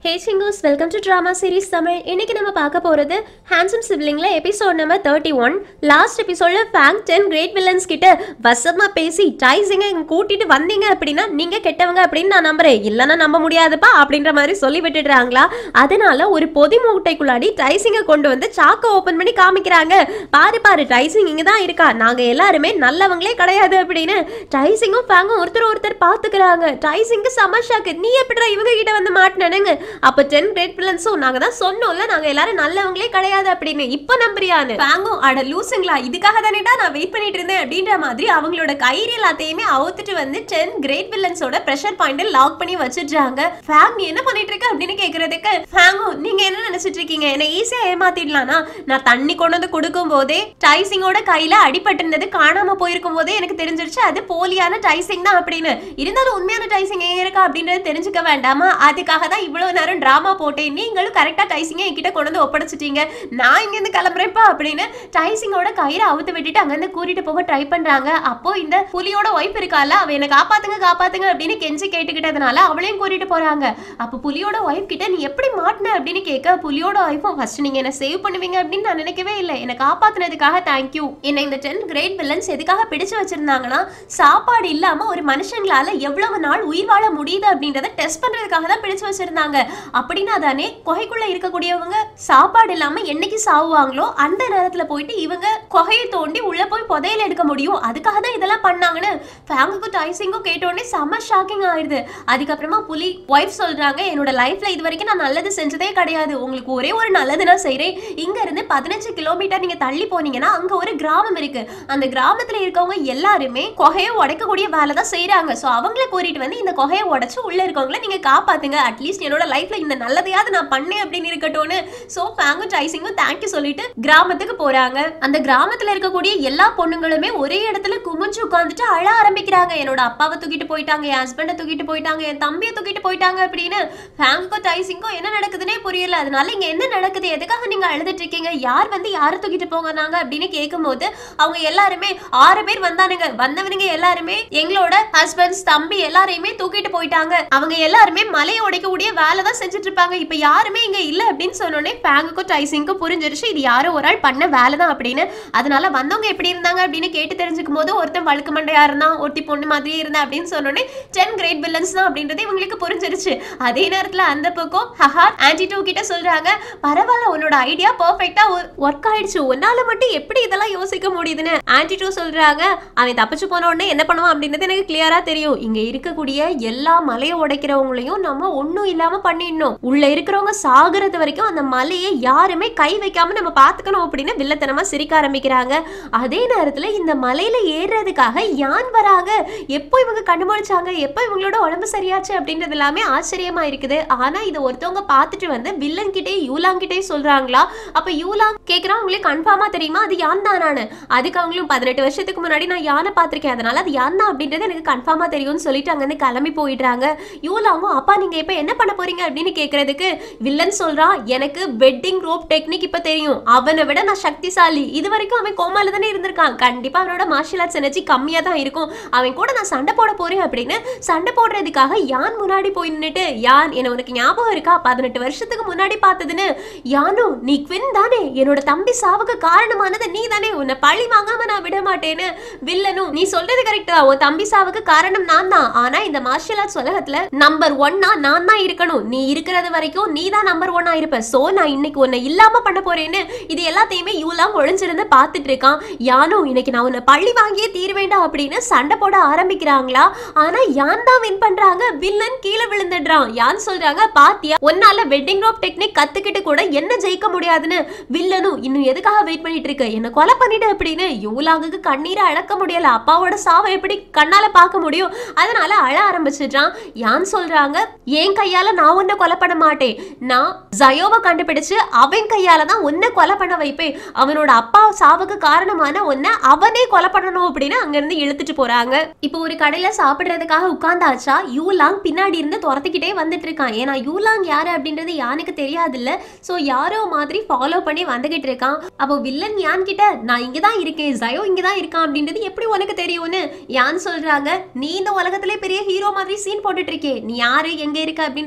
ஹே சிங்கூஸ் welcome to drama series Tamil இன்னைக்கு நம்ம பார்க்க போகிறது ஹேண்ட்ஸம் சிப்ளிங்ல episode number thirty one last எபிசோட்ல ஃபேங் டென் கிரேட் வில்லன்ஸ் கிட்ட வசமா பேசி டைசிங்க இங்க கூட்டிட்டு வந்தீங்க அப்படின்னா நீங்க கெட்டவங்க அப்படின்னு நான் நம்புறேன் இல்லைன்னா நம்ப முடியாதுப்பா அப்படின்ற மாதிரி சொல்லி விட்டுடுறாங்களா அதனால ஒரு பொதி மூட்டைக்குள்ளாடி டைசிங்க கொண்டு வந்து சாக்கை ஓபன் பண்ணி காமிக்கிறாங்க பாரு பாரு டைசிங் இங்க தான் இருக்கா நாங்க எல்லாருமே நல்லவங்களே கிடையாது அப்படின்னு டைசிங்கும் ஃபேங்கும் ஒருத்தர் ஒருத்தர் பாத்துக்கிறாங்க டைசிங்க்கு சமஷாக்கு நீ எப்படிடா இவங்க கிட்ட வந்து மாட்டினனுங்க அப்ப டென் கிரேட் வில்லன்ஸும் நாங்க தான் சொன்னோம்ல நாங்க எல்லாரும் நல்லவங்களே கிடையாது அப்படின்னு இப்ப நம்புறியான்னு ஃபேங்கும் அட லூசுங்களா இதுக்காக தானேடா நான் வெயிட் பண்ணிட்டு இருந்தேன் அப்படின்ற மாதிரி அவங்களோட கயிறு எல்லாத்தையுமே அவுத்துட்டு வந்து டென் கிரேட் வில்லன்ஸோட ப்ரெஷர் பாயிண்ட் லாக் பண்ணி வச்சிடுறாங்க ஃபேங் நீ என்ன பண்ணிட்டு இருக்க அப்படின்னு கேக்குறதுக்கு ஃபேங்கும் நீங்க என்ன நினைச்சிட்டு இருக்கீங்க என்ன ஈஸியா ஏமாத்திடலாம்னா நான் தண்ணி கொண்டு வந்து கொடுக்கும் போதே டைசிங்கோட கையில அடிபட்டிருந்தது காணாம போயிருக்கும் போதே எனக்கு தெரிஞ்சிருச்சு அது போலியான டைசிங் தான் அப்படின்னு இருந்தாலும் உண்மையான டைசிங் எங்க இருக்கா அப்படின்றது தெரிஞ்சுக்க வேண்டாமா அதுக்காக தான் இவ்வளவு நேரம் டிராமா போட்டேன் நீங்களும் கரெக்டா டைசிங்க என்கிட்ட கொண்டு வந்து ஒப்படைச்சிட்டீங்க நான் இங்க இருந்து கிளம்புறேன்ப்பா அப்படின்னு டைசிங்கோட கயிறை அவுத்து விட்டுட்டு அங்க இருந்து கூட்டிட்டு போக ட்ரை பண்றாங்க அப்போ இந்த புலியோட ஒய்ஃப் இருக்கால அவ என்ன காப்பாத்துங்க காப்பாத்துங்க அப்படின்னு கெஞ்சி கேட்டுக்கிட்டதுனால அவளையும் கூட்டிட்டு போறாங்க அப்போ புலியோட ஒய்ஃப் கிட்ட நீ எப்படி மாட்டின அப்படின்னு கேட்க புலியோட ஒய்ஃபும் ஃபர்ஸ்ட் நீங்க என்ன சேவ் பண்ணுவீங்க அப்படின்னு நான் நினைக்கவே இல்லை என்ன காப்பாத்துனதுக்காக தேங்க்யூ என்ன இந்த டென் கிரேட் வில்லன்ஸ் எதுக்காக பிடிச்சு வச்சிருந்தாங்கன்னா சாப்பாடு இல்லாம ஒரு மனுஷங்களால எவ்வளவு நாள் உயிர் வாழ முடியுது அப்படின்றத டெஸ்ட் பண்றதுக்காக தான் பிடிச்சு வச்சிருந்தாங்க அப்படின்னா தானே குகைக்குள்ள இருக்கக்கூடியவங்க சாப்பாடு இல்லாம என்னைக்கு சாவுவாங்களோ அந்த நேரத்துல போயிட்டு இவங்க குகையை தோண்டி உள்ள போய் புதையல் எடுக்க முடியும் அதுக்காக தான் இதெல்லாம் பண்ணாங்கன்னு ஃபேங்குக்கும் டைசிங்கும் கேட்டோடனே செம்ம ஷாக்கிங் ஆயிடுது அதுக்கப்புறமா புலி ஒய்ஃப் சொல்றாங்க என்னோட லைஃப்ல இது வரைக்கும் நான் நல்லது செஞ்சதே கிடையாது உங்களுக்கு ஒரே ஒரு நல்லது நான் செய்றேன் இங்க இருந்து பதினஞ்சு கிலோமீட்டர் நீங்க தள்ளி போனீங்கன்னா அங்க ஒரு கிராமம் இருக்கு அந்த கிராமத்துல இருக்கவங்க எல்லாருமே குகையை உடைக்கக்கூடிய வேலை தான் செய்யறாங்க ஸோ அவங்கள கூட்டிட்டு வந்து இந்த குகையை உடைச்சு உள்ள இருக்கவங்கள நீங்க காப்பாத்துங்க அட்லீஸ்ட் என்னோட லைஃப்ல இந்த நல்லதையாவது நான் பண்ணேன் அப்படின்னு இருக்கட்டும்னு ஸோ ஃபேங்கும் டைசிங்கும் தேங்க்யூ சொல்லிட்டு கிராமத்துக்கு போறாங்க அந்த கிராமத்துல இருக்கக்கூடிய எல்லா பொண்ணுங்களுமே ஒரே இடத்துல குமிஞ்சு உட்காந்துட்டு அழ ஆரம்பிக்கிறாங்க என்னோட அப்பாவை தூக்கிட்டு போயிட்டாங்க என் ஹஸ்பண்டை தூக்கிட்டு போயிட்டாங்க என் தம்பியை தூக்கிட்டு போயிட்டாங்க அப்படின்னு ஃபேங்குக்கும் டைசிங்கும் என்ன நடக்குதுன்னே புரியல அதனால இங்க என்ன நடக்குது எதுக்காக நீங்க அழுதுட்டு இருக்கீங்க யார் வந்து யாரை தூக்கிட்டு போங்கனாங்க அப்படின்னு கேட்கும்போது அவங்க எல்லாருமே ஆறு பேர் வந்தானுங்க வந்தவனுங்க எல்லாருமே எங்களோட ஹஸ்பண்ட்ஸ் தம்பி எல்லாரையுமே தூக்கிட்டு போயிட்டாங்க அவங்க எல்லாருமே மலையை உடைக்கக்கூடிய வேலை தான் செஞ்சுட்டு இருப்பாங்க இப்ப யாருமே இங்க இல்ல அப்படின்னு சொன்னோடனே ஃபேங்குக்கும் டைசிங்க்கும் புரிஞ்சிருச்சு இது யாரோ ஒரு ஆள் பண்ண வேலை தான் அப்படின்னு அதனால வந்தவங்க எப்படி இருந்தாங்க அப்படின்னு கேட்டு தெரிஞ்சுக்கும் போது ஒருத்தன் வழுக்கு மண்டையா இருந்தான் ஒருத்தி பொண்ணு மாதிரியே இருந்தா அப்படின்னு சொன்னோடனே டென் கிரேட் வில்லன்ஸ் தான் அப்படின்றது இவங்களுக்கு புரிஞ்சிருச்சு அதே நேரத்துல அந்த பக்கம் ஹஹா ஆன்டி டூ கிட்ட சொல்றாங்க பரவாயில்ல உன்னோட ஐடியா பர்ஃபெக்டா ஒர்க் ஆயிடுச்சு உன்னால மட்டும் எப்படி இதெல்லாம் யோசிக்க முடியுதுன்னு ஆன்டி டூ சொல்றாங்க அவன் தப்பிச்சு போன உடனே என்ன பண்ணுவான் அப்படின்றது எனக்கு கிளியரா தெரியும் இங்க இருக்கக்கூடிய எல்லா மலையை உடைக்கிறவங்களையும் நம்ம ஒண்ணும் இல்லாம பண்ணிடணும் உள்ள இருக்கிறவங்க சாகுறது வரைக்கும் அந்த மலையை யாருமே கை வைக்காம நம்ம பாத்துக்கணும் அப்படின்னு வில்லத்தனமா சிரிக்க ஆரம்பிக்கிறாங்க அதே நேரத்துல இந்த மலையில ஏறுறதுக்காக யான் வராங்க எப்போ இவங்க கண்டுபிடிச்சாங்க எப்போ இவங்களோட உடம்பு சரியாச்சு அப்படின்றது எல்லாமே ஆச்சரியமா இருக்குது ஆனா இதை ஒருத்தவங்க பார்த்துட்டு வந்து வில்லன் கிட்டே யூலாங் கிட்டே சொல்றாங்களா அப்ப யூலாங் கேக்குறான் உங்களுக்கு கன்ஃபார்மா தெரியுமா அது யான் தானானு அதுக்கு அவங்களும் பதினெட்டு வருஷத்துக்கு முன்னாடி நான் யானை பார்த்திருக்கேன் அதனால அது யான் தான் அப்படின்றது எனக்கு கன்ஃபார்மா தெரியும்னு சொல்லிட்டு அங்கிருந்து கிளம்பி போயிடுறாங்க யூலாங்கும் அப்பா நீங்க இப்ப என்ன பண்ண போறீங்க அப்படின்னு கேக்குறதுக்கு வில்லன் சொல்றான் எனக்கு வெட்டிங் ரோப் டெக்னிக் இப்ப தெரியும் அவனை விட நான் சக்திசாலி இது வரைக்கும் அவன் கோமால தானே இருந்திருக்கான் கண்டிப்பா அவனோட மார்ஷியல் ஆர்ட்ஸ் எனர்ஜி கம்மியா தான் இருக்கும் அவன் கூட நான் சண்டை போட போறேன் அப்படின்னு சண்டை போடுறதுக்காக யான் முன்னாடி போய் நின்னுட்டு யான் என்ன உனக்கு ஞாபகம் இருக்கா பதினெட்டு வருஷத்துக்கு முன்னாடி பார்த்ததுன்னு யானு நீ குவின் தானே என்னோட தம்பி சாவுக்கு காரணமானது நீ தானே உன்னை பழி வாங்காம நான் விட மாட்டேன்னு வில்லனும் நீ சொல்றது கரெக்ட் தான் உன் தம்பி சாவுக்கு காரணம் நான் தான் ஆனா இந்த மார்ஷியல் ஆர்ட்ஸ் உலகத்துல நம்பர் ஒன்னா நான் தான் இருக்கணும் நீ இருக்கிறது வரைக்கும் நீ தான் நம்பர் ஒன்னா இருப்ப சோ நான் இன்னைக்கு உன்னை இல்லாம பண்ண போறேன்னு இது எல்லாத்தையுமே யூலாம் ஒளிஞ்சிருந்து பார்த்துட்டு இருக்கான் யானோ இன்னைக்கு நான் உன்னை பழி வாங்கியே தீர வேண்டாம் அப்படின்னு சண்டை போட ஆரம்பிக்கிறாங்களா ஆனா யான் தான் வின் பண்றாங்க வில்லன் கீழே விழுந்துடுறான் யான் சொல்றாங்க பாத்தியா உன்னால வெட்டிங் ரோப் டெக்னிக் கத்துக்கிட்டு கூட என்ன ஜெயிக்க முடியாதுன்னு வில்லனும் இன்னும் எதுக்காக வெயிட் பண்ணிட்டு இருக்க என்ன கொலை பண்ணிடு அப்படின்னு யூலாங்குக்கு கண்ணீரை அடக்க முடியல அப்பாவோட சாவை எப்படி கண்ணால பார்க்க முடியும் அதனால அழ ஆரம்பிச்சிடுறான் யான் சொல்றாங்க என் கையால நான் உன்னை கொலை பண்ண மாட்டேன் நான் ஜயோவை கண்டுபிடிச்சு அவன் கையால தான் உன்னை கொலை பண்ண வைப்பேன் அவனோட அப்பா சாவுக்கு காரணமான உன்னை அவனே கொலை பண்ணணும் அப்படின்னு அங்க இருந்து இழுத்துட்டு போறாங்க இப்போ ஒரு கடையில சாப்பிடுறதுக்காக உட்கார்ந்தாச்சா யூலாங் பின்னாடி இருந்து துரத்திக்கிட்டே வந்துட்டு இருக்கான் ஏன்னா யூலாங் யாரு அப்படின்றது யானுக்கு தெரியாது இல்ல சோ யாரோ மாதிரி ஃபாலோ பண்ணி வந்துகிட்டு இருக்கான் அப்போ வில்லன் யான் கிட்ட நான் இங்க தான் இருக்கேன் ஜயோ இங்க தான் இருக்கான் அப்படின்றது எப்படி உனக்கு தெரியும்னு யான் சொல்றாங்க நீ இந்த உலகத்திலே பெரிய ஹீரோ மாதிரி சீன் போட்டுட்டு இருக்கே நீ யாரு எங்க இருக்க அப்படின்ற விஷயம்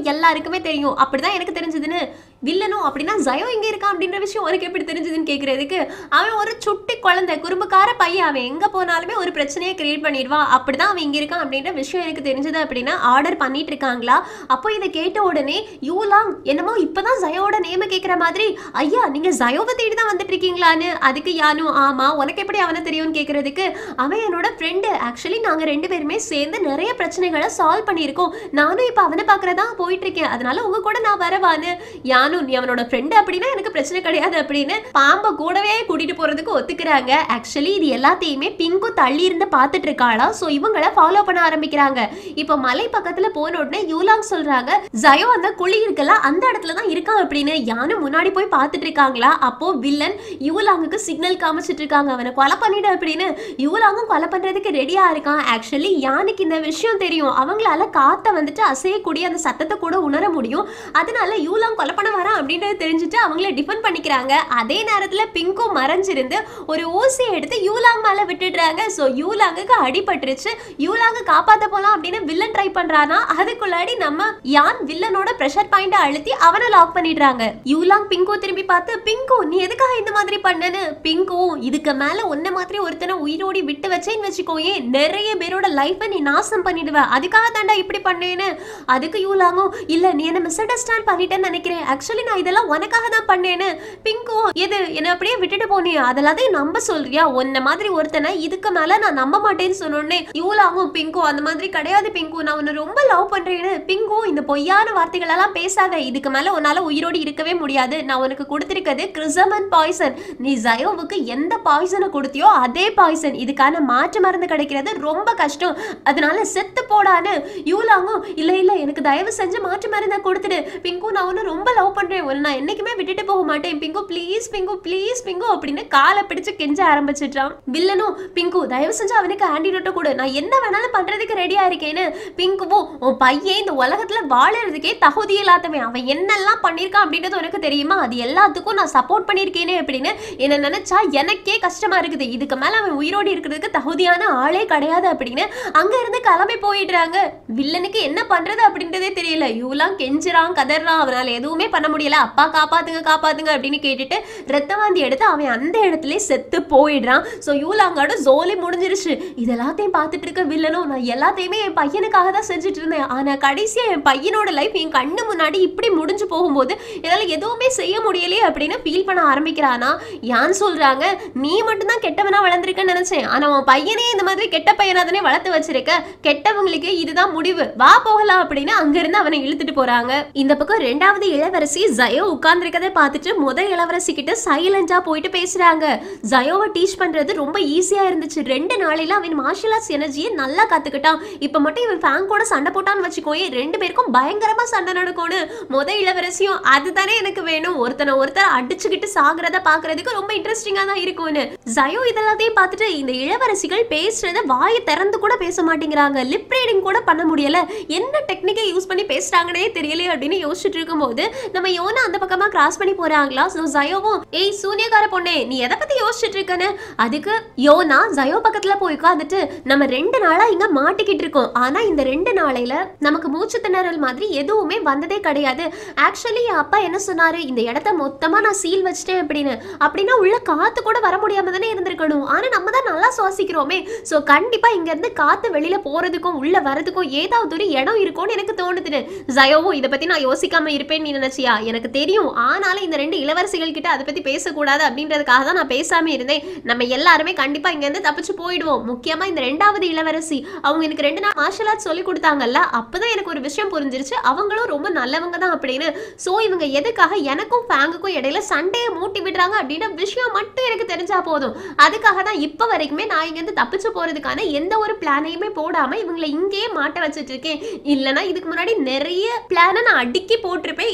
எல்லாருக்குமே தெரியும் அப்படிதான் எனக்கு தெரிஞ்சதுன்னு வில்லனும் அப்படின்னா ஜயோ எங்க இருக்கான் அப்படின்ற விஷயம் உனக்கு எப்படி தெரிஞ்சதுன்னு கேக்குறதுக்கு அவன் ஒரு சுட்டி குழந்தை குறும்புக்கார பையன் அவன் எங்க போனாலுமே ஒரு பிரச்சனையை கிரியேட் பண்ணிடுவான் அப்படிதான் அவன் இங்க இருக்கான் அப்படின்ற விஷயம் எனக்கு தெரிஞ்சது அப்படின்னா ஆர்டர் பண்ணிட்டு இருக்காங்களா அப்போ இதை கேட்ட உடனே யூலாங் என்னமோ இப்பதான் ஜயோட நேம கேக்குற மாதிரி ஐயா நீங்க ஜயோவை தேடி தான் வந்துட்டு இருக்கீங்களான்னு அதுக்கு யானு ஆமா உனக்கு எப்படி அவனை தெரியும்னு கேக்குறதுக்கு அவன் என்னோட ஃப்ரெண்டு ஆக்சுவலி நாங்க ரெண்டு பேருமே சேர்ந்து நிறைய பிரச்சனைகளை சால்வ் பண்ணியிருக்கோம் நானும் இப்ப அவனை பாக்குறதா போயிட்டு இருக்கேன் அதனால உங்க கூட நான் வரவான்னு யானு நீ அவனோட ஃப்ரெண்டு அப்படின்னா எனக்கு பிரச்சனை கிடையாது அப்படின்னு பாம்பை கூடவே கூட்டிட்டு போறதுக்கு ஒத்துக்கிறாங்க ஆக்சுவலி இது எல்லாத்தையுமே பிங்கு தள்ளி இருந்து பார்த்துட்டு இருக்காளா ஸோ இவங்கள ஃபாலோ பண்ண ஆரம்பிக்கிறாங்க இப்போ மலை பக்கத்துல போன உடனே யூலாங் சொல்றாங்க ஜயோ அந்த குழி இருக்குல்ல அந்த இடத்துல தான் இருக்கான் அப்படின்னு யானு முன்னாடி போய் பார்த்துட்டு இருக்காங்களா அப்போ வில்லன் யூலாங்குக்கு சிக்னல் காமிச்சிட்டு இருக்காங்க அவனை கொலை பண்ணிடு அப்படின்னு யூலாங்கும் கொலை பண்றதுக்கு ரெடியா இருக்கான் ஆக்சுவலி யானுக்கு இந்த விஷயம் தெரியும் அவங்களால காத்த வந்துட்டு அசையக்கூடிய அந்த சத்தத்தை கூட உணர முடியும் அதனால யூலாங் கொலை பண்ண வரான் அப்படின்றது தெரிஞ்சுட்டு அவங்கள டிஃபெண்ட் பண்ணிக்கிறாங்க அதே நேரத்துல பிங்கும் மறைஞ்சிருந்து ஒரு ஊசியை எடுத்து யூலாங் மேல விட்டுடுறாங்க ஸோ யூலாங்குக்கு அடிபட்டுருச்சு யூலாங்க காப்பாத்த போலாம் அப்படின்னு வில்லன் ட்ரை பண்றானா அதுக்குள்ளாடி நம்ம யான் வில்லனோட ப்ரெஷர் பாயிண்ட் அழுத்தி அவனை லாக் பண்ணிடுறாங்க யூலாங் பிங்கு திரும்பி பார்த்து பிங்கு நீ எதுக்காக இந்த மாதிரி பண்ணனு பிங்கு இதுக்கு மேல உன்ன மாதிரி ஒருத்தனை உயிரோடி விட்டு வச்சேன்னு வச்சுக்கோயே நிறைய பேரோட லைஃபை நீ நாசம் பண்ணிடுவ அதுக்காக தாண்டா இப்படி பண்ணேன்னு அதுக்கு யூலாங்கும் இல்ல நீ என்ன மிஸ் அண்டர்ஸ்டாண்ட் பண்ணிட்டேன்னு நினைக்கிறேன் ஆக்சுவலி நான் இதெல்லாம் உனக்காக தான் பண்ணேன்னு பிங்கு எது என்ன அப்படியே விட்டுட்டு போனியா அதெல்லாத்தையும் நம்ப சொல்றியா உன்ன மாதிரி ஒருத்தனை இதுக்கு மேல நான் நம்ப மாட்டேன்னு சொன்னோடனே யூலாங்கும் பிங்கு அந்த மாதிரி கிடையாது பிங்கு நான் உன்னை ரொம்ப லவ் பண்றேன்னு பிங்கு இந்த பொய்யான வார்த்தைகள் எல்லாம் பேசாத இதுக்கு மேல உன்னால உயிரோடு இருக்கவே முடியாது நான் உனக்கு கொடுத்திருக்கிறது கிறிசமன் பாய்சன் நீ ஜயோவுக்கு எந்த பாய்சனை கொடுத்தியோ அதே பாய்சன் இதுக்கான மாற்று மருந்து கிடைக்கிறது ரொம்ப கஷ்டம் அதனால செத்து போடான்னு யூலாங்கும் இல்ல இல்ல எனக்கு தயவு செஞ்சு மாற்று மருந்தை கொடுத்துடு பிங்கு நான் உன்னை ரொம்ப லவ் பண்றேன் உன்னை நான் என்னைக்குமே விட்டுட்டு போக மாட்டேன் Pingu please Pingu please Pingu அப்படின்னு காலை பிடிச்சு கெஞ்ச ஆரம்பிச்சிட்டான் வில்லனும் பிங்கு தயவு செஞ்சு அவனுக்கு ஆன்டிடோட்டை கொடு நான் என்ன வேணாலும் பண்றதுக்கு ரெடியா இருக்கேன்னு பிங்குவும் உன் பையன் இந்த உலகத்துல வாழறதுக்கே தகுதி இல்லாதவன் அவன் என்னெல்லாம் பண்ணியிருக்கான் அப்படின்றது உனக்கு தெரியுமா அது எல்லாத்துக்கும் நான் சப்போர்ட் பண்ணியிருக்கேனே அப்படின்னு என்ன நினைச்சா எனக்கே கஷ்டமா இருக்குது இதுக்கு மேல அவன் உயிரோடு இருக்கிறதுக்கு தகுதியான ஆளே கிடையாது அப்படின்னு அங்க இருந்து கிளம்பி போயிடுறாங்க வில்லனுக்கு என்ன பண்றது அப்படின்றதே தெரியல இவெல்லாம் கெஞ்சுறான் கதறான் அவனால எதுவுமே பண்ண முடியல அப்பா காப்பாத்துங்க காப்பாத்துங்க அப்படின்னு கேட்டுட்டு ரத்தவாந்தி எடுத்து அவன் அந்த இடத்துல செத்து போயிடுறான் ஸோ யூலாங்கோட ஜோலி முடிஞ்சிருச்சு இது எல்லாத்தையும் பார்த்துட்டு இருக்க வில்லனும் நான் எல்லாத்தையுமே என் பையனுக்காக தான் செஞ்சுட்டு இருந்தேன் ஆனா கடைசியா என் பையனோட லைஃப் என் கண்ணு முன்னாடி இப்படி முடிஞ்சு போகும்போது என்னால எதுவுமே செய்ய முடியலையே அப்படின்னு ஃபீல் பண்ண ஆரம்பிக்கிறானா யான் சொல்றாங்க நீ மட்டும்தான் கெட்டவனா வளர்ந்துருக்கன்னு நினைச்சேன் ஆனா உன் பையனே இந்த மாதிரி கெட்ட பையனா தானே வளர்த்து வச்சிருக்க கெட்டவங்களுக்கு இதுதான் முடிவு வா போகலாம் அப்படின்னு அங்கிருந்து அவனை இழுத்துட்டு போறாங்க இந்த பக்கம் ரெண்டாவது இளவரசி ஜயோ உட்கார்ந்துருக்கதை பார்த்துட்டு முத இளவரசி கிட்ட சைலண்டா போயிட்டு பேசுறாங்க ஜயோவை டீச் பண்றது ரொம்ப ஈஸியா இருந்துச்சு ரெண்டு நாளையில அவன் மார்ஷல் ஆர்ட்ஸ் எனர்ஜியை நல்லா கத்துக்கிட்டான் இப்ப மட்டும் இவன் ஃபேங் கூட சண்டை போட்டான்னு வச்சுக்கோயே ரெண்டு பேருக்கும் பயங்கரமா சண்டை நடக்கும்னு முத இளவரசியும் அதுதானே எனக்கு வேணும் ஒருத்தனை ஒருத்தர் அடிச்சுக்கிட்டு சாகுறத பாக்குறதுக்கு ரொம்ப இன்ட்ரெஸ்டிங்கா தான் இருக்கும்னு ஜயோ இதெல்லாத்தையும் பார்த்துட்டு இந்த இளவரசிகள் பேசுறத வாயை திறந்து கூட பேச மாட்டேங்கிறாங்க லிப் ரீடிங் கூட பண்ண முடியல என்ன டெக்னிக்கை யூஸ் பண்ணி பேசுறாங்கன்னே தெரியல அப்படின்னு யோசிச்சுட்டு இருக்கும்போது நம்ம யோனா அந்த பக்கமா கிராஸ் பண்ணி போறாங்களா ஸோ ஜயோவும் ஏய் சூனியக்கார பொண்ணே நீ எதை பத்தி யோசிச்சுட்டு இருக்கன்னு அதுக்கு யோனா ஜயோ பக்கத்துல போய் உட்காந்துட்டு நம்ம ரெண்டு நாளா இங்க மாட்டிக்கிட்டு இருக்கோம் ஆனா இந்த ரெண்டு நாளையில நமக்கு மூச்சு திணறல் மாதிரி எதுவுமே வந்ததே கிடையாது ஆக்சுவலி என் அப்பா என்ன சொன்னாரு இந்த இடத்த மொத்தமா நான் சீல் வச்சிட்டேன் அப்படின்னு அப்படின்னா உள்ள காத்து கூட வர முடியாம தானே இருந்திருக்கணும் ஆனா நம்ம தான் நல்லா சுவாசிக்கிறோமே ஸோ கண்டிப்பா இங்க இருந்து காத்து வெளியில போறதுக்கும் உள்ள வரதுக்கும் ஏதாவது ஒரு இடம் இருக்கும்னு எனக்கு தோணுதுன்னு ஜயோவும் இதை பத்தி நான் யோசிக்காம இருப்பேன்னு நீ நினைச்சியா எனக்கு தெரியும் ஆனாலும் இந்த ரெண்டு இளவரசிகள் கிட்ட அதை பத்தி பேசக்கூடாது அப்படின்றதுக்காக தான் நான் பேசாம இருந்தேன் நம்ம எல்லாருமே கண்டிப்பா இங்க இருந்து தப்பிச்சு போயிடுவோம் முக்கியமா இந்த ரெண்டாவது இளவரசி அவங்க எனக்கு ரெண்டு நாள் மார்ஷல் ஆர்ட்ஸ் சொல்லி கொடுத்தாங்கல்ல அப்பதான் எனக்கு ஒரு விஷயம் புரிஞ்சிருச்சு அவங்களும் ரொம்ப நல்லவங்க தான் அப்படின்னு சோ இவங்க எதுக்காக எனக்கும் ஃபேங்குக்கும் இடையில சண்டையை மூட்டி விடுறாங்க அப்படின்ற விஷயம் மட்டும் எனக்கு தெரிஞ்சா போதும் அதுக்காக தான் இப்ப வரைக்குமே நான் இங்க இருந்து தப்பிச்சு போறதுக்கான எந்த ஒரு பிளானையுமே போடாம இவங்களை இங்கேயே மாட்ட வச்சிட்டு இருக்கேன் இல்லனா இதுக்கு முன்னாடி நிறைய பிளானை நான் அடுக்கி போட்டிருப்பேன் ஏதாவது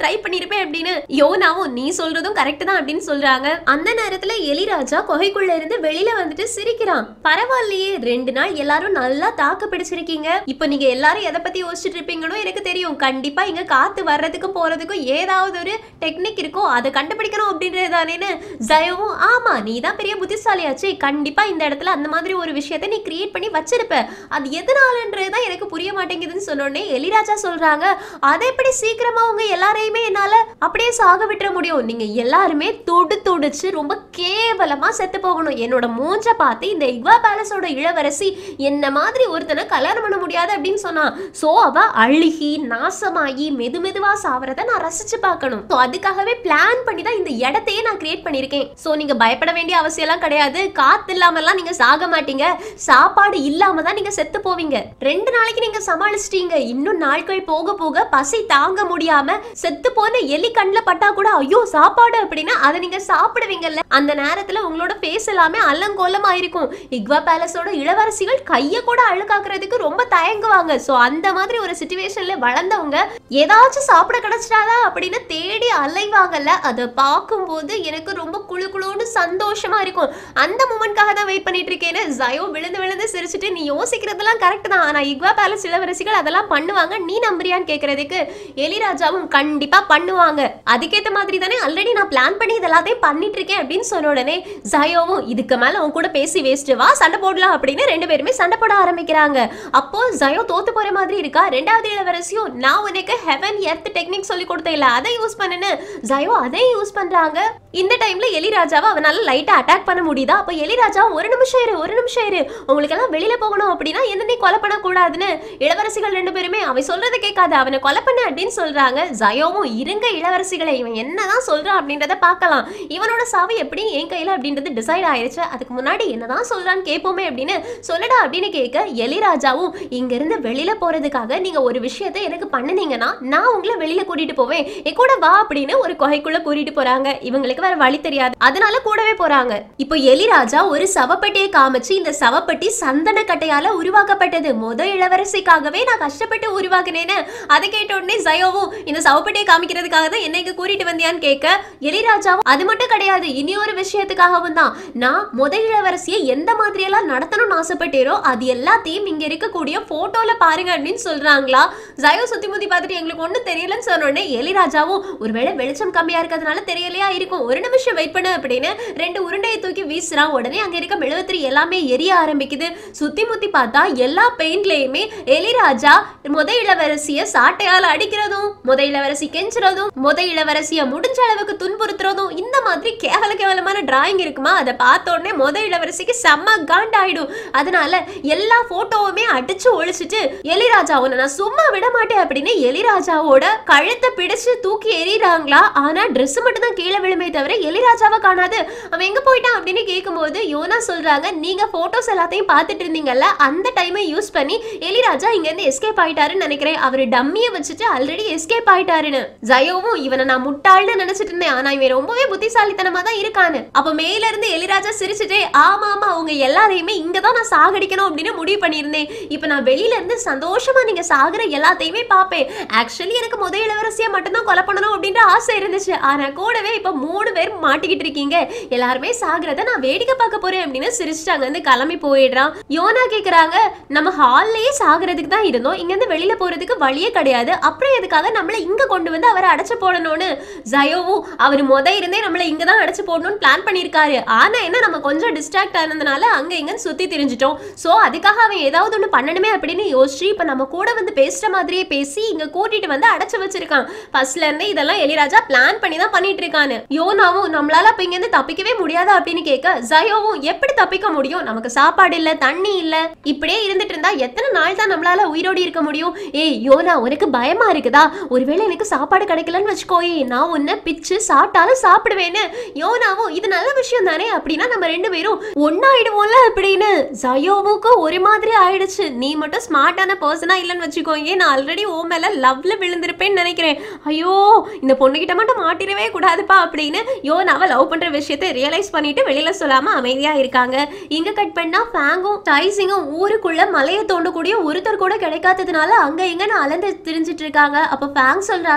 ட்ரை பண்ணிருப்பேன் அப்படின்னு யோனாவும் நீ சொல்றதும் கரெக்ட் தான் அப்படின்னு சொல்றாங்க அந்த நேரத்துல எலிராஜா குகைக்குள்ள இருந்து வெளியில வந்துட்டு சிரிக்கிறான் பரவாயில்லையே ரெண்டு நாள் எல்லாரும் நல்லா தாக்கு பிடிச்சிருக்கீங்க இப்போ நீங்க எல்லாரும் எதை பத்தி யோசிச்சுட்டு இருப்பீங்கன்னு எனக்கு தெரியும் கண்டிப்பா இங்க காத்து வர்றதுக்கும் போறதுக்கும் ஏதாவது ஒரு டெக்னிக் இருக்கும் அதை கண்டுபிடிக்கணும் அப்படின்றது தானேன்னு ஜயவும் ஆமா நீ தான் பெரிய புத்திசாலியாச்சு கண்டிப்பா இந்த இடத்துல அந்த மாதிரி ஒரு விஷயத்தை நீ கிரியேட் பண்ணி வச்சிருப்ப அது எதனாலன்றது தான் எனக்கு புரிய மாட்டேங்குதுன்னு சொன்னோடனே எலிராஜா சொல்றாங்க அதை எப்படி சீக்கிரமா உங்க எல்லாரையுமே என்னால அப்படியே சாக விட்டுற முடியும் நீங்க எல்லாருமே துடு துடிச்சு ரொம்ப கேவலமா செத்து போகணும் என்னோட மூஞ்ச பார்த்து இந்த இக்வா பேலஸோட இளவரசி என்ன மாதிரி ஒருத்தனை கல்யாணம் பண்ண முடியாது அப்படின்னு சொன்னா சோ அவ அழுகி நாசமாகி மெது மெதுவா சாவறத நான் ரசிச்சு பார்க்கணும் சோ அதுக்காகவே பிளான் பண்ணி தான் இந்த இடத்தையே நான் கிரியேட் பண்ணிருக்கேன் சோ நீங்க பயப்பட வேண்டிய அவசியம் எல்லாம் கிடையாது காத்து இல்லாமலாம் நீங்க சாக மாட்டீங்க சாப்பாடு இல்லாம தான் நீங்க செத்து போவீங்க ரெண்டு நாளைக்கு நீங்க சமாளிச்சிட்டீங்க இன்னும் நாட்கள் போக போக பசி தாங்க முடியாம செத்து போன எலி கண்ணில் பட்டா கூட ஐயோ சாப்பாடு அப்படின்னா அதை நீங்க சாப்பிடுவீங்கல்ல அந்த நேரத்துல உங்களோட ஃபேஸ் எல்லாமே அல்லங்கோலமா இருக்கும் இக்வா பேலஸோட இளவரசிகள் கைய கூட அழுக்காக்குறதுக்கு ரொம்ப தயங்குவாங்க சோ அந்த மாதிரி ஒரு சுச்சுவேஷன்ல வளர்ந்தவங்க ஏதாச்சும் சாப்பிட கிடைச்சிட்டாதா அப்படின்னு தேடி அலைவாங்கல்ல அதை பார்க்கும்போது எனக்கு ரொம்ப குளு குளுன்னு சந்தோஷமா இருக்கும் அந்த மூமெண்ட்காக தான் வெயிட் பண்ணிட்டு இருக்கேன்னு ஜயோ விழுந்து விழுந்து சிரிச்சுட்டு நீ யோசிக்கிறதெல்லாம் கரெக்ட் தான் ஆனா இக்வா பேலஸ் இளவரசிகள் அதெல்லாம் பண்ணுவாங்க நீ நம்புறியான்னு கேக்குறதுக்கு எலிராஜாவும் கண்டிப்பா பண்ணுவாங்க அதுக்கேத்த மாதிரி தானே ஆல்ரெடி நான் பிளான் பண்ணி இது எல்லாத்தையும் பண்ணிட்டு இருக்கேன் அப்படின்னு சொன்ன உடனே ஜயோவும் இதுக்கு மேல உன் கூட பேசி வேஸ்ட் வா சண்டை போடலாம் அப்படின்னு ரெண்டு பேருமே சண்டை போட ஆரம்பிக்கிறாங்க அப்போ ஜயோ தோத்து போற மாதிரி இருக்கா ரெண்டாவது இளவரசியும் நான் உனக்கு ஹெவன் எர்த் டெக்னிக் சொல்லி கொடுத்தேன் இல்ல அதை யூஸ் பண்ணுன்னு ஜயோ அதை யூஸ் பண்றாங்க இந்த டைம்ல எலிராஜாவை அவனால லைட்டா அட்டாக் பண்ண முடியுதா அப்ப எலிராஜா ஒரு நிமிஷம் இரு ஒரு நிமிஷம் இரு உங்களுக்கு எல்லாம் வெளியில போகணும் அப்படின்னா என்ன நீ கொலை பண்ண கூடாதுன்னு இளவரசிகள் ரெண்டு பேருமே அவன் சொல்றதை கேட்காத அவனை கொலை பண்ண அப்படின்னு சொல்றாங்க ஜயோவும் இருங்க இளவரசிகளை இவன் என்னதான் சொல்றான் அப்படின்றத பார்க்கலாம் இவனோட சாவு எப்படி என் கையில அப்படின்றது டிசைட் ஆயிருச்சு அதுக்கு முன்னாடி என்னதான் சொல்றான்னு கேட்போமே அப்படின்னு சொல்லுடா அப்படின்னு கேட்க எலிராஜாவும் இங்க இருந்து வெளியில போறதுக்காக நீங்க ஒரு விஷயத்தை எனக்கு பண்ணுனீங்கன்னா நான் உங்களை வெளியில கூட்டிட்டு போவேன் என் கூட வா அப்படின்னு ஒரு குகைக்குள்ள கூட்டிட்டு போறாங்க இவங்களுக்கு வேற வழி தெரியாது அதனால கூடவே போறாங்க இப்போ எலிராஜா ஒரு சவப்பெட்டியை காமிச்சு இந்த சவப்பெட்டி சந்தன கட்டையால உருவாக்கப்பட்டது முத இளவரசிக்காகவே நான் கஷ்டப்பட்டு உருவாக்குனேன்னு அதை கேட்ட உடனே ஜயோவும் இந்த சவப்பெட்டியை காமிக்கிறதுக்காக தான் என்ன இங்க கூட்டிட்டு வந்தியான்னு கேட்க எலிராஜாவும் அது மட்டும் கிடையாது இனி ஒரு விஷயத்துக்காகவும் தான் நான் முத இளவரசியை எந்த மாதிரி எல்லாம் நடத்தணும்னு ஆசைப்பட்டேரோ அது எல்லாத்தையும் இங்க இருக்கக்கூடிய போட்டோல பாருங்க அப்படின்னு சொல்றாங்களா ஜயோ சுத்தி முத்தி பார்த்துட்டு எங்களுக்கு ஒண்ணும் தெரியலன்னு சொன்ன உடனே எலிராஜாவும் ஒருவேளை வெளிச்சம் கம்மியா இருக்கிறதுனால தெரியலையா இருக்கும் ஒரு நிமிஷம் வெயிட் பண்ணு அப்படின்னு ரெண்டு உருண்டையை தூக்கி வீசுறான் உடனே அங்க இருக்க மெழுகுத்திரி எல்லாமே எரிய ஆரம்பிக்குது சுத்தி முத்தி பார்த்தா எல்லா பெயிண்ட்லயுமே எலிராஜா முத இளவரசிய சாட்டையால அடிக்கிறதும் முத இளவரசி கெஞ்சுறதும் முத இளவரசிய முடிஞ்ச அளவுக்கு துன்புறுத்துறதும் இந்த மாதிரி கேவல கேவலமான டிராயிங் இருக்குமா அதை பார்த்த உடனே முத இளவரசிக்கு செம்ம காண்டாயிடும் அதனால எல்லா போட்டோவுமே அடிச்சு ஒழிச்சிட்டு எலிராஜா உன்னை நான் சும்மா விட மாட்டேன் அப்படின்னு எலிராஜாவோட கழுத்தை பிடிச்சு தூக்கி எறிறாங்களா ஆனா Dress மட்டும் தான் கீழே விழுமே தவிர எலிராஜாவை காணாது அவன் எங்க போயிட்டான் அப்படின்னு கேட்கும்போது யோனா சொல்றாங்க நீங்க போட்டோஸ் எல்லாத்தையும் பார்த்துட்டு இருந்தீங்கல்ல அந்த டைமை யூஸ் பண்ணி எலிராஜா இங்க இருந்து எஸ்கேப் ஆயிட்டாருன்னு நினைக்கிறேன் அவர் டம்மியை வச்சுட்டு ஆல்ரெடி எஸ்கேப் ஆயிட்டாருன்னு ஜயோவும் இவனை நான் முட்டாள்னு நினைச்சிட்டு இருந்தேன் ஆனா இவன் ரொம்பவே புத்திசாலித்தனமா தான் இருக்கான்னு அப்ப மேல இருந்து எலிராஜா சிரிச்சுட்டே ஆமா ஆமா அவங்க எல்லாரையுமே இங்க தான் நான் சாகடிக்கணும் அப்படின்னு முடிவு பண்ணியிருந்தேன் இப்ப நான் வெளியில இருந்து சந்தோஷமா நீங்க சாகுற எல்லாத்தையுமே பார்ப்பேன் ஆக்சுவலி எனக்கு முத இளவரசியா மட்டும்தான் கொலை பண்ணணும் அப்படின்ற ஆசை இருந்துச்சு ஆனா கூடவே இப்ப மூணு பேர் மாட்டிக்கிட்டு இருக்கீங்க எல்லாருமே சாகுறத நான் வேடிக்கை பார்க்க போறேன் அப்படின்னு சிரிச்சுட்டு அங்க இருந்து கிளம்பி போயிடுறான் யோனா கேக்குறாங்க நம்ம ஹால்லயே சாகுறதுக்கு தான் இருந்தோம் இங்க இருந்து வெளியில போறதுக்கு வழியே கிடையாது அப்புறம் எதுக்காக நம்மள இங்க கொண்டு வந்து அவரை அடைச்சு போடணும்னு ஜயோவும் அவர் முத இருந்தே நம்மள இங்க தான் அடைச்சு போடணும்னு பிளான் பண்ணியிருக்காரு ஆனா என்ன நம்ம கொஞ்சம் டிஸ்ட்ராக்ட் ஆனதுனால அங்க இங்கன்னு சுத்தி திரிஞ்சிட்டோம் சோ அதுக்காக அவன் ஏதாவது ஒண்ணு பண்ணணுமே அப்படின்னு யோசிச்சு இப்ப நம்ம கூட வந்து பேசுற மாதிரியே பேசி இங்க கூட்டிட்டு வந்து அடைச்சு வச்சிருக்கான் ஃபர்ஸ்ட்ல இருந்தே இதெல்லாம் எலிராஜா பிளான் பண்ணி தான் பண்ணிட்டு இருக்கான்னு யோனாவும் நம்மளால அப்ப இங்க இருந்து தப்பிக்கவே முடியாதா அப்படின்னு கேட்க ஜயோவும் எப்படி தப்பிக்க முடியும் நமக்கு சாப்பாடு இல்ல தண்ணி இல்ல இப்படியே இருந்துட்டு இருந்தா எத்தனை நாள் தான் நம்மளால உயிரோடு இருக்க முடியும் ஏய் யோனா உனக்கு பயமா இருக்குதா ஒருவேளை எனக்கு சாப்பாடு கிடைக்கலன்னு வச்சுக்கோயே நான் உன்னை பிச்சு சாப்பிட்டாலும் சாப்பிடுவேன்னு யோனாவும் இது நல்ல விஷயம் தானே அப்படின்னா நம்ம ரெண்டு பேரும் ஒன்னாயிடுவோம்ல அப்படின்னு ஜயோவுக்கு ஒரு மாதிரி ஆயிடுச்சு நீ மட்டும் ஸ்மார்ட்டான பர்சனா இல்லைன்னு வச்சுக்கோங்க நான் ஆல்ரெடி ஓ மேல லவ்ல விழுந்திருப்பேன்னு நினைக்கிறேன் ஐயோ இந்த பொண்ணுகிட்ட மட்டும் மாட்டிடவே கூடாதுப்பா அப்படின்னு யோனாவை லவ் பண்ற விஷயத்தை ரியலைஸ் பண்ணிட்டு வெளியில சொல்லாம அமைதியா இருக்காங்க இங்க கட் பண்ணா ஃபேங்கும் டைசிங்கும் ஊருக்குள்ள மலையை தோண்டக்கூடிய ஒருத்தர் கூட கிடைக்காததுனால அங்க இங்க நான் அலந்து திரிஞ்சிட்டு இருக்காங்க அப்ப ஃபேங் சொல்றாங்க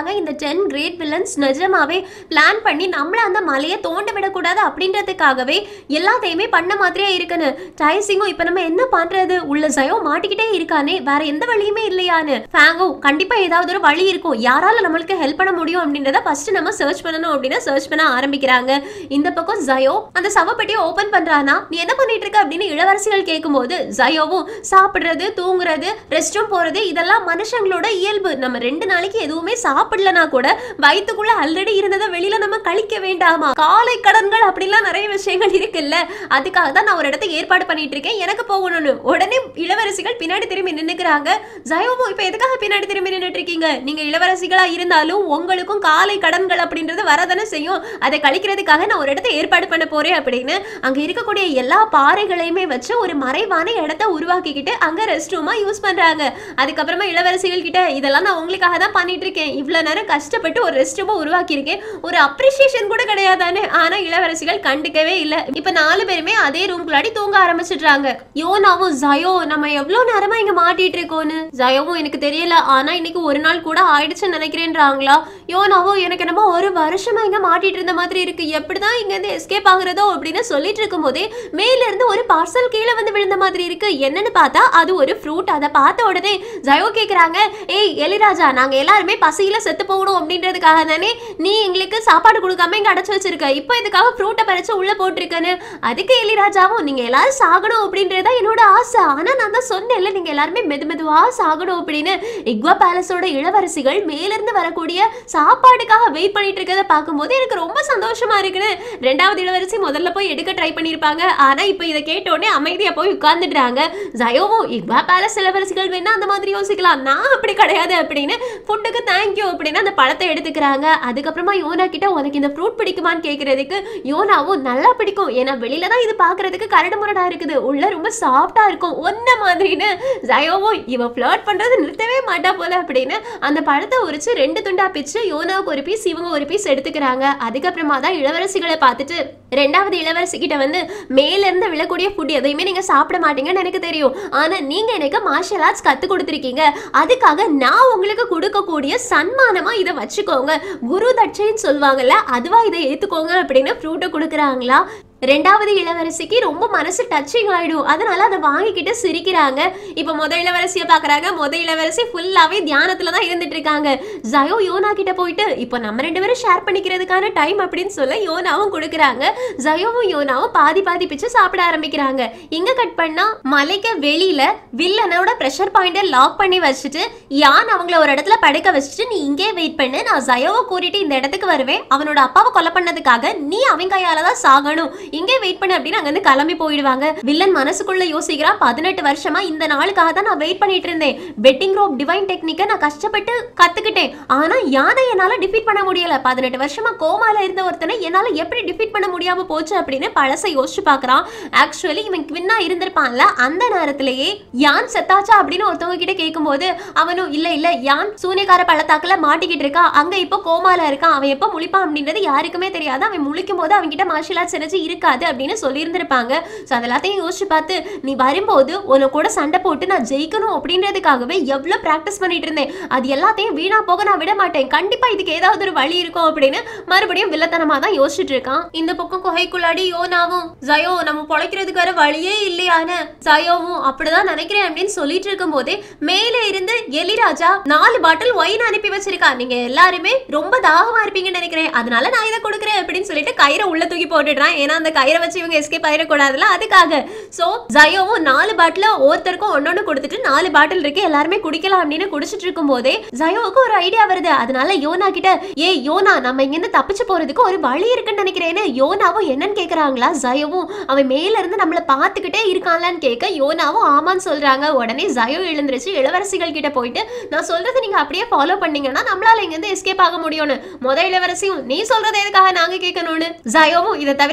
சொல்றாங்க இந்த டென் கிரேட் வில்லன்ஸ் நிஜமாவே பிளான் பண்ணி நம்மள அந்த மலையை தோண்ட விடக்கூடாது அப்படின்றதுக்காகவே எல்லாத்தையுமே பண்ண மாதிரியே இருக்குன்னு டைசிங்கும் இப்ப நம்ம என்ன பண்றது உள்ள ஜயோ மாட்டிக்கிட்டே இருக்கானே வேற எந்த வழியுமே இல்லையான்னு ஃபேங்கும் கண்டிப்பா ஏதாவது ஒரு வழி இருக்கும் யாரால நம்மளுக்கு ஹெல்ப் பண்ண முடியும் அப்படின்றத ஃபர்ஸ்ட் நம்ம சர்ச் பண்ணணும் அப்படின்னு சர்ச் பண்ண ஆரம்பிக்கிறாங்க இந்த பக்கம் ஜயோ அந்த சவப்பெட்டியை ஓபன் பண்றானா நீ என்ன பண்ணிட்டு இருக்க அப்படின்னு இளவரசிகள் கேட்கும்போது ஜயோவும் சாப்பிடுறது தூங்குறது ரெஸ்ட் ரூம் போறது இதெல்லாம் மனுஷங்களோட இயல்பு நம்ம ரெண்டு நாளைக்கு எதுவுமே சாப்பிடலனா கூட வயித்துக்குள்ள ஆல்ரெடி இருந்ததை வெளியில நம்ம கழிக்க வேண்டாமா காலை கடன்கள் அப்படிலாம் நிறைய விஷயங்கள் இருக்குல்ல அதுக்காக தான் நான் ஒரு இடத்த ஏற்பாடு பண்ணிட்டு இருக்கேன் எனக்கு போகணும்னு உடனே இளவரசிகள் பின்னாடி திரும்பி நின்னுக்கிறாங்க ஜயோவும் இப்ப எதுக்காக பின்னாடி திரும்பி நின்னுட்டு இருக்கீங்க நீங்க இளவரசிகளா இருந்தாலும் உங்களுக்கும் காலை கடன்கள் அப்படின்றது வரதானே செய்யும் அதை கழிக்கிறதுக்காக நான் ஒரு இடத்த ஏற்பாடு பண்ண போறேன் அப்படின்னு அங்க இருக்கக்கூடிய எல்லா பாறைகளையுமே வச்சு ஒரு மறைவான இடத்த உருவாக்கிக்கிட்டு அங்க ரெஸ்ட் ரூமா யூஸ் பண்றாங்க அதுக்கப்புறமா இளவரசிகள் கிட்ட இதெல்லாம் நான் உங்களுக்காக தான் பண்ணிட்டு இருக்கேன் இவ்வளவு நேரம் கஷ்டப்பட்டு ஒரு ரெஸ்ட் ரூமா உருவாக்கியிருக்கேன் ஒரு அப்ரிசியேஷன் கூட கிடையாதானே ஆனா இளவரசிகள் கண்டுக்கவே இல்ல இப்ப நாலு பேருமே அதே ரூம்குள்ளாடி தூங்க ஆரம்பிச்சிடுறாங்க யோனாவும் ஜயோ நம்ம எவ்வளவு நேரமா இங்க மாட்டிட்டு இருக்கோன்னு ஜயோவும் எனக்கு தெரியல ஆனா இன்னைக்கு ஒரு நாள் கூட ஆயிடுச்சுன்னு நினைக்கிறேன்றாங்களா யோனாவும் எனக்கு என்னமோ ஒரு வருஷமா இங்க மாட்டிட்டு இருந்த மாதிரி இருக்கு எப்படிதான் இங்க இருந்து எஸ்கேப் ஆகுறதோ அப்படின்னு சொல்லிட்டு இருக்கும் போதே மேல இருந்து ஒரு பார்சல் கீழே வந்து விழுந்த மாதிரி இருக்கு என்னன்னு பார்த்தா அது ஒரு ஃப்ரூட் அதை பார்த்த உடனே ஜயோ கேக்குறாங்க ஏய் எலிராஜா நாங்க எல்லாருமே பசியில செத்து போகணும் அப்படின்றதுக்காக தானே நீ எங்களுக்கு சாப்பாடு கொடுக்காம இங்க அடைச்சு வச்சிருக்க இப்போ இதுக்காக ஃப்ரூட்டை பறிச்சு உள்ள போட்டிருக்கேன்னு அதுக்கு எலிராஜாவும் நீங்க எல்லாரும் சாகணும் அப்படின்றதா என்னோட ஆசை ஆனா நான் தான் சொன்னேன்ல நீங்க எல்லாருமே மெது மெதுவா சாகணும் அப்படின்னு இக்வா பேலஸோட இளவரசிகள் மேல இருந்து வரக்கூடிய சாப்பாடுக்காக வெயிட் பண்ணிட்டு இருக்கிறத பார்க்கும்போது எனக்கு ரொம்ப சந்தோஷமா இருக்குன்னு ரெண்டாவது இளவரசி முதல்ல போய் எடுக்க ட்ரை பண்ணியிருப்பாங்க ஆனா இப்போ இதை கேட்ட உடனே அமைதியா போய் உட்கார்ந்துடுறாங்க ஜயோவும் இக்வா பேலஸ் இளவரசிகள் வேணா அந்த மாதிரி யோசிக்கலாம் நான் அப்படி கிடையாது அப்படின்னு ஃபுட்டுக்கு தேங்க்யூ அப்படின்னு அந்த பழத்தை எடுத்துக்கிறாங்க அதுக்கப்புறமா யோனா கிட்ட உனக்கு இந்த ஃப்ரூட் பிடிக்குமான்னு கேட்கறதுக்கு யோனாவும் நல்லா பிடிக்கும் ஏன்னா வெளியில தான் இது பார்க்கறதுக்கு கரடு முரடா இருக்குது உள்ள ரொம்ப சாஃப்டா இருக்கும் ஒன்ன மாதிரின்னு ஜயோவும் இவன் ஃப்ளர்ட் பண்றது நிறுத்தவே மாட்டா போல அப்படின்னு அந்த பழத்தை உரிச்சு ரெண்டு துண்டா பிச்சு யோனாவுக்கு ஒரு பீஸ் இவங்க ஒரு பீஸ் எடுத்துக்கிறாங்க அதுக்கப்புறமா தான் இளவரசிகளை பார்த்துட்டு ரெண்டாவது இளவரசி கிட்ட வந்து மேல இருந்து விழக்கூடிய ஃபுட் எதையுமே நீங்க சாப்பிட மாட்டீங்கன்னு எனக்கு தெரியும் ஆனா நீங்க எனக்கு மார்ஷல் ஆர்ட்ஸ் கத்து கொடுத்துருக்கீங்க அதுக்காக நான் உங்களுக்கு கொடுக்கக்கூடிய சன்மானமா இதை வச்சுக்கோங்க குரு தட்சைன்னு சொல்லுவாங்கல்ல அதுவா இதை ஏத்துக்கோங்க அப்படின்னு ஃப்ரூட்டை கொடுக்குறாங்களா ரெண்டாவது இளவரசிக்கு ரொம்ப மனசு டச்சிங் ஆயிடும் அதனால அதை வாங்கிக்கிட்டு சிரிக்கிறாங்க இப்போ முத இளவரசியை பார்க்கறாங்க முத இளவரசி ஃபுல்லாவே தியானத்துல தான் இருந்துட்டு இருக்காங்க ஜயோ யோனா கிட்ட போயிட்டு இப்போ நம்ம ரெண்டு பேரும் ஷேர் பண்ணிக்கிறதுக்கான டைம் அப்படின்னு சொல்ல யோனாவும் கொடுக்குறாங்க ஜயோவும் யோனாவும் பாதி பாதி பிச்சு சாப்பிட ஆரம்பிக்கிறாங்க இங்க கட் பண்ணா மலைக்கு வெளியில வில்லனோட ப்ரெஷர் பாயிண்டை லாக் பண்ணி வச்சுட்டு யான் அவங்கள ஒரு இடத்துல படுக்க வச்சுட்டு நீ இங்கே வெயிட் பண்ணு நான் ஜயோவை கூட்டிட்டு இந்த இடத்துக்கு வருவேன் அவனோட அப்பாவை கொலை பண்ணதுக்காக நீ அவன் கையால தான் சாகணும் இங்கே வெயிட் பண்ணு அப்படின்னு அங்க இருந்து கிளம்பி போயிடுவாங்க வில்லன் மனசுக்குள்ள யோசிக்கிறான் பதினெட்டு வருஷமா இந்த நாளுக்காக தான் நான் வெயிட் பண்ணிட்டு இருந்தேன் பெட்டிங் ரோப் டிவைன் டெக்னிக்கை நான் கஷ்டப்பட்டு கத்துக்கிட்டேன் ஆனா யானை என்னால டிஃபீட் பண்ண முடியல பதினெட்டு வருஷமா கோமால இருந்த ஒருத்தனை என்னால எப்படி டிஃபீட் பண்ண முடியாம போச்சு அப்படின்னு பழசை யோசிச்சு பார்க்கறான் ஆக்சுவலி இவன் குவின்னா இருந்திருப்பான்ல அந்த நேரத்திலேயே யான் செத்தாச்சா அப்படின்னு ஒருத்தவங்க கிட்ட கேட்கும்போது அவனும் இல்ல இல்ல யான் சூனியக்கார பள்ளத்தாக்குல மாட்டிக்கிட்டு இருக்கான் அங்க இப்போ கோமால இருக்கான் அவன் எப்போ முழிப்பான் அப்படின்றது யாருக்குமே தெரியாது அவன் முழிக்கும் போது அவன் கிட்ட மார்ஷல் ஆர்ட்ஸ் எனர்ஜி இருக்காது அப்படின்னு சொல்லியிருந்திருப்பாங்க ஸோ அதெல்லாத்தையும் யோசிச்சு பார்த்து நீ வரும்போது உன கூட சண்டை போட்டு நான் ஜெயிக்கணும் அப்படின்றதுக்காகவே எவ்வளோ ப்ராக்டிஸ் பண்ணிட்டு இருந்தேன் அது எல்லாத்தையும் வீணா போக நான் விட மாட்டேன் கண்டிப்பா இதுக்கு ஏதாவது ஒரு வழி இருக்கும் அப்படின்னு மறுபடியும் வில்லத்தனமா தான் யோசிச்சுட்டு இருக்கான் இந்த பக்கம் குகைக்குள்ளாடி யோனாவும் ஜயோ நம்ம பொழைக்கிறதுக்கு வேற வழியே இல்லையான்னு ஜயோவும் அப்படிதான் நினைக்கிறேன் அப்படின்னு சொல்லிட்டு இருக்கும் போதே மேலே இருந்து எலிராஜா நாலு பாட்டில் ஒயின் அனுப்பி வச்சிருக்கா நீங்க எல்லாருமே ரொம்ப தாகமா இருப்பீங்கன்னு நினைக்கிறேன் அதனால நான் இதை கொடுக்குறேன் அப்படின்னு சொல்லிட்டு கயிறை உள்ள தூக்கி போட்டுடுறான் ஏன்னா அந்த கயிறை வச்சு இவங்க எஸ்கேப் ஆயிடக்கூடாதுல அதுக்காக சோ ஜயோவும் நாலு பாட்டில் ஒருத்தருக்கும் ஒன்னொன்னு கொடுத்துட்டு நாலு பாட்டில் இருக்கு எல்லாருமே குடிக்கலாம் அப்படின்னு குடிச்சிட்டு இருக்கும் போதே ஜயோவுக்கு ஒரு ஐடியா வருது அதனால யோனா கிட்ட ஏ யோனா நம்ம இங்க இருந்து தப்பிச்சு போறதுக்கு ஒரு வழி இருக்குன்னு நினைக்கிறேன்னு யோனாவும் என்னன்னு கேக்குறாங்களா ஜயோவும் அவன் மேல இருந்து நம்மள பாத்துக்கிட்டே இருக்கான்லான்னு கேட்க யோனாவும் ஆமான்னு சொல்றாங்க உடனே ஜயோ எழுந்திருச்சு இளவரசிகள் கிட்ட போயிட்டு நான் சொல்றதை நீங்க அப்படியே ஃபாலோ பண்ணீங்கன்னா நம்மளால இங்க இருந்து எஸ்கேப் ஆக முடியும்னு முத இளவரசியும் நீ சொல்றது எதுக்காக நாங்க கேட்கணும்னு ஜயோவும் இதை தவிர உங்களுக்கு வேற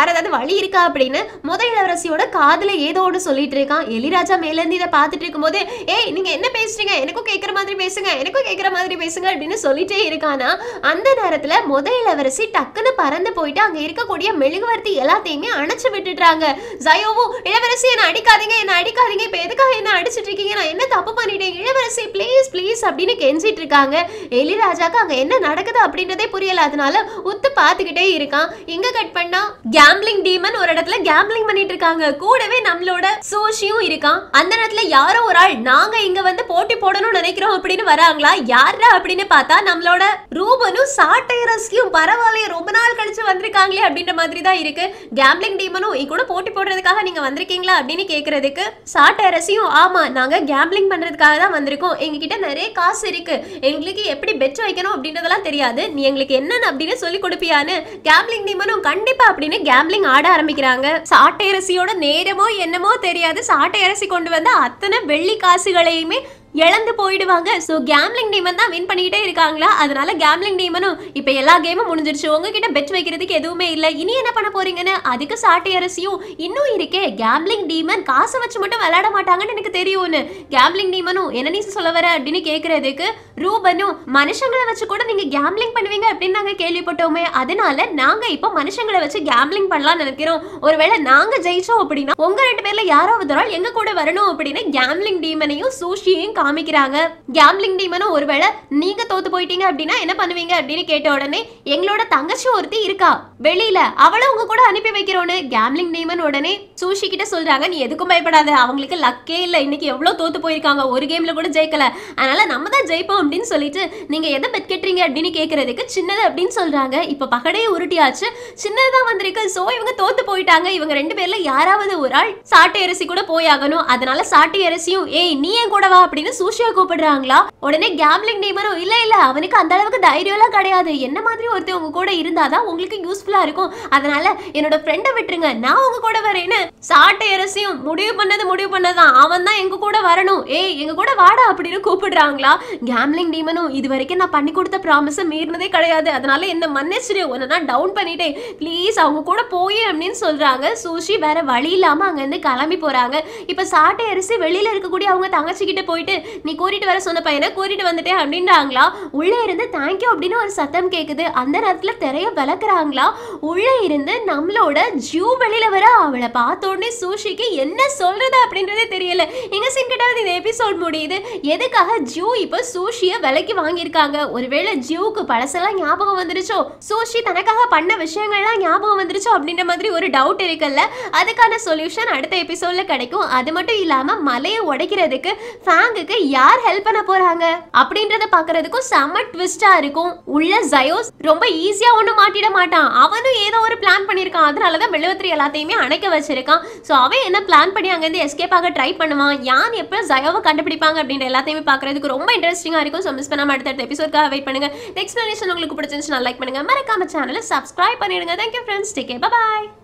வேற ஏதாவது வழி இருக்கா அப்படின்னு முத இளவரசியோட காதுல ஏதோ ஒன்று சொல்லிட்டு இருக்கான் எலிராஜா மேல இருந்து இதை பார்த்துட்டு இருக்கும்போது ஏய் நீங்க என்ன பேசுறீங்க எனக்கும் கேட்குற மாதிரி பேசுங்க எனக்கும் கேட்குற மாதிரி பேசுங்க அப்படின்னு சொல்லிட்டே இருக்கானா அந்த நேரத்துல முத இளவரசி டக்குன்னு பறந்து போயிட்டு அங்க இருக்கக்கூடிய மெழுகுவர்த்தி எல்லாத்தையுமே அணைச்சு விட்டுட்டாங்க ஜயோவும் இளவரசி என்ன அடிக்காதீங்க என்ன அடிக்காதீங்க இப்ப எதுக்காக என்ன அடிச்சிட்டு இருக்கீங்க நான் என்ன தப்பு பண்ணிட்டேன் இளவரசி ப்ளீஸ் ப்ளீஸ் அப்படின்னு கெஞ்சிட்டு இருக்காங்க எலிராஜாக்கு அங்க என்ன நடக்குது அப்படின்றதே புரியல அதனால உத்து பார்த்துக்கிட்டே இருக்கான் இங்க கட் பண்ணா கேம்பிளிங் டீமன் ஒரு இடத்துல கேம்பிளிங் பண்ணிட்டு இருக்காங்க கூடவே நம்மளோட சோஷியும் இருக்கான் அந்த நேரத்துல யாரோ ஒரு ஆள் நாங்க இங்க வந்து போட்டி போடணும்னு நினைக்கிறோம் அப்படின்னு வராங்களா யாரா அப்படின்னு பார்த்தா நம்மளோட ரூபனும் சாட்டையரசியும் பரவாயில்லையே ரொம்ப நாள் கழிச்சு வந்திருக்காங்களே அப்படின்ற மாதிரி தான் இருக்கு கேம்பிளிங் டீமனும் இங்க கூட போட்டி போடுறதுக்காக நீங்க வந்திருக்கீங்களா அப்படின்னு கேக்குறதுக்கு சாட்டையரசியும் ஆமா நாங்க கேம்பிளிங் பண்றதுக்காக தான் வந்திருக்கோம் எங்ககிட்ட நிறைய காசு இருக்கு எங்களுக்கு எப்படி பெட் வைக்கணும் அப்படின்றதெல்லாம் தெரியாது நீ எங்களுக்கு என்னன்னு அப்படின்னு சொல்லி கொடுப்பியான்னு கேம்பிளிங் டீமனும் கண்டிப்பா அப்படின்னு கேம்பிளிங் ஆட ஆரம்பிக்கிறாங்க சாட்டையரசியோட நேரமோ என்னமோ தெரியாது சாட்டையரசி கொண்டு வந்த அத்தனை வெள்ளி காசுகளையுமே இழந்து போயிடுவாங்க ஸோ கேம்லிங் டீமன் தான் வின் பண்ணிக்கிட்டே இருக்காங்களா அதனால கேம்லிங் டீமனும் இப்போ எல்லா கேமும் முடிஞ்சிருச்சு உங்ககிட்ட பெட் வைக்கிறதுக்கு எதுவுமே இல்லை இனி என்ன பண்ண போறீங்கன்னு அதுக்கு சாட்டை அரசியும் இன்னும் இருக்கே கேம்லிங் டீமன் காசை வச்சு மட்டும் விளையாட மாட்டாங்கன்னு எனக்கு தெரியும்னு கேம்லிங் டீமனும் என்ன நீ சொல்ல வர அப்படின்னு கேட்கறதுக்கு ரூபனும் மனுஷங்களை வச்சு கூட நீங்க கேம்லிங் பண்ணுவீங்க அப்படின்னு நாங்க கேள்விப்பட்டோமே அதனால நாங்க இப்போ மனுஷங்களை வச்சு கேம்லிங் பண்ணலாம்னு நினைக்கிறோம் ஒருவேளை நாங்க ஜெயிச்சோம் அப்படின்னா உங்க ரெண்டு பேர்ல யாராவது ஒரு ஆள் எங்க கூட வரணும் அப்படின்னு கேம்லிங் டீமனையும் சூஷியையும் காமிக்கிறாங்க கேம்லிங் டீமனும் ஒருவேளை நீங்க தோத்து போயிட்டீங்க அப்படின்னா என்ன பண்ணுவீங்க அப்படின்னு கேட்ட உடனே எங்களோட தங்கச்சி ஒருத்தி இருக்கா வெளியில அவளை உங்க கூட அனுப்பி வைக்கிறோன்னு கேம்லிங் டீமன் உடனே சூஷி கிட்ட சொல்றாங்க நீ எதுக்கும் பயப்படாத அவங்களுக்கு லக்கே இல்ல இன்னைக்கு எவ்வளவு தோத்து போயிருக்காங்க ஒரு கேம்ல கூட ஜெயிக்கல அதனால நம்ம தான் ஜெயிப்போம் அப்படின்னு சொல்லிட்டு நீங்க எதை பெட் கட்டுறீங்க அப்படின்னு கேக்குறதுக்கு சின்னது அப்படின்னு சொல்றாங்க இப்ப பகடையே உருட்டியாச்சு சின்னதுதான் வந்திருக்கு சோ இவங்க தோத்து போயிட்டாங்க இவங்க ரெண்டு பேர்ல யாராவது ஒரு ஆள் சாட்டை அரிசி கூட போயாகணும் அதனால சாட்டை அரிசியும் ஏய் நீ என் கூட வா அப்படின்னு சூஷியா கூப்பிடுறாங்களா உடனே கேம்லிங் டீமரும் இல்ல இல்ல அவனுக்கு அந்த அளவுக்கு தைரியம் எல்லாம் கிடையாது என்ன மாதிரி ஒருத்தர் உங்க கூட இருந்தாதான் உங்களுக்கு யூஸ்ஃபுல்லா இருக்கும் அதனால என்னோட ஃப்ரெண்டை விட்டுருங்க நான் உங்க கூட வரேன்னு சாட்டை அரசியும் முடிவு பண்ணது முடிவு பண்ணதான் அவன் தான் எங்க கூட வரணும் ஏய் எங்க கூட வாடா அப்படின்னு கூப்பிடுறாங்களா கேம்லிங் டீமனும் இது வரைக்கும் நான் பண்ணி கொடுத்த ப்ராமிஸை மீறினதே கிடையாது அதனால என்ன மன்னிச்சிடு உன்னை நான் டவுன் பண்ணிட்டேன் ப்ளீஸ் அவங்க கூட போய் அப்படின்னு சொல்றாங்க சூஷி வேற வழி இல்லாம அங்க இருந்து கிளம்பி போறாங்க இப்ப சாட்டை அரிசி வெளியில இருக்கக்கூடிய அவங்க தங்கச்சி கிட்ட போயிட்டு நீ கூட்டிட்டு வர சொன்ன பையனை கூட்டிட்டு வந்துட்டேன் அப்படின்றாங்களா உள்ளே இருந்து தேங்க்யூ அப்படின்னு ஒரு சத்தம் கேக்குது அந்த நேரத்துல திரைய விளக்குறாங்களா உள்ளே இருந்து நம்மளோட ஜூ வெளியில வர அவளை பார்த்த உடனே சூஷிக்கு என்ன சொல்றது அப்படின்றதே தெரியல எங்க சீன் கிட்ட இந்த எபிசோட் முடியுது எதுக்காக ஜூ இப்போ சூஷிய விலைக்கு வாங்கியிருக்காங்க ஒருவேளை ஜூக்கு பழசெல்லாம் ஞாபகம் வந்துருச்சோ சூஷி தனக்காக பண்ண விஷயங்கள்லாம் ஞாபகம் வந்துருச்சோ அப்படின்ற மாதிரி ஒரு டவுட் இருக்குல்ல அதுக்கான சொல்யூஷன் அடுத்த எபிசோட்ல கிடைக்கும் அது மட்டும் இல்லாம மலையை உடைக்கிறதுக்கு ஃபேங்குக்கு யார் ஹெல்ப் பண்ண போறாங்க அப்படின்றத பாக்குறதுக்கும் செம்ம ட்விஸ்டா இருக்கும் உள்ள ஜயோஸ் ரொம்ப ஈஸியா ஒண்ணு மாட்டிட மாட்டான் அவனும் ஏதோ ஒரு பிளான் பண்ணிருக்கான் அதனாலதான் மெழுவத்திரி எல்லாத்தையுமே அணைக்க வச்சிருக்கான் சோ அவன் என்ன பிளான் பண்ணி அங்க இருந்து எஸ்கேப் ஆக ட்ரை பண்ணுவான் யான் எப்ப ஜயோவை கண்டுபிடிப்பாங்க அப்படின்ற எல்லாத்தையுமே பாக்குறதுக்கு ரொம்ப இன்ட்ரெஸ்டிங்கா இருக்கும் ஸோ மிஸ் பண்ணாம அடுத்த எபிசோட்காக வெயிட் பண்ணுங்க எக்ஸ்பிளனேஷன் உங்களுக்கு பிடிச்சிருந்துச்சுன்னா லைக் பண்ணுங்க மறக்காம சேனலை சப்ஸ்கிரைப் பண்ணிடுங்க தேங்க்யூ ஃப்ரெண்ட்ஸ் டேக் பாய்